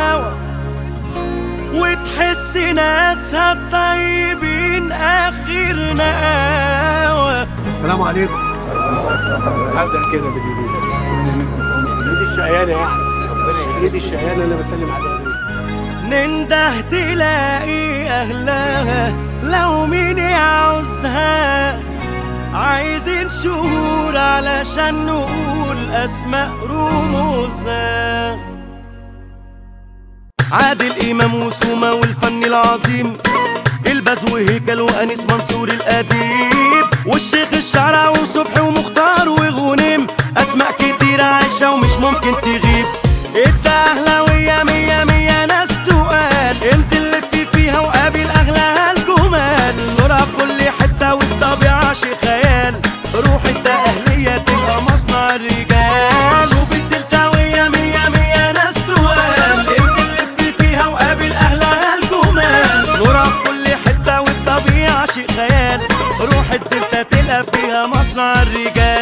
هوا وتحس ناسها الطيبين اخرنا قهوة السلام عليكم هبدا كده باليمين ايدي الشقيانه يعني ايدي الشقيانه انا بسلم عليها ننده تلاقي أهلها لو مين يعوزها عايزين شهور علشان نقول أسماء رموزها عادل إمام وسومة والفن العظيم البز وهيكل وأنيس منصور الأديب والشيخ الشعراء وصبحي ومختار وغنيم أسماء كتير عايشة ومش ممكن تغيب الدهلوية مية مية ناس تقال انزل لفي فيها وقابل أغلى الجمال نورها في كل حتة والطبيعة شي خيال روح الدقهلية تبقى مصنع الرجال شوف الدلتاوية مية مية ناس تقال انزل لفي فيها وقابل أغلى الجمال نورها في كل حتة والطبيعة شي خيال روح الدلتا تلقى فيها مصنع الرجال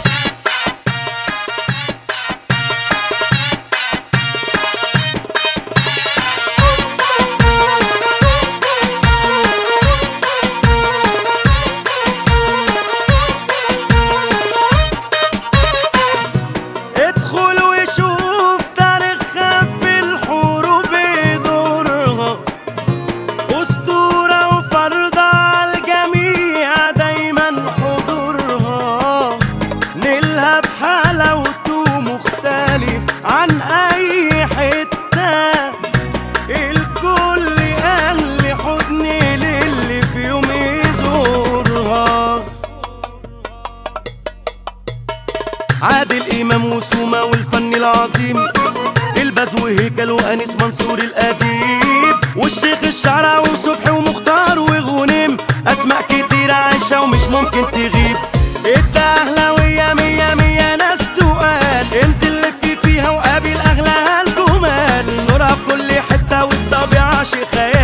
ادخل وشوف تاريخها في الحروب دورها أسطورة وفرض على الجميع دايما حضورها نيلها بحلاوته مختلف عن أي حتة الكل أهل حضن للي في يوم يزورها عادل إمام وسومة والفن العظيم البز وهيكل وأنيس منصور الأديب والشيخ الشعراء وصبحي ومختار وغنيم أسماء كتير عايشة ومش ممكن تغيب الدهلوية مية مية ناس تقال انزل لفي فيها وقابل أغلى الجمال نورها في كل حتة والطبيعة شي خيال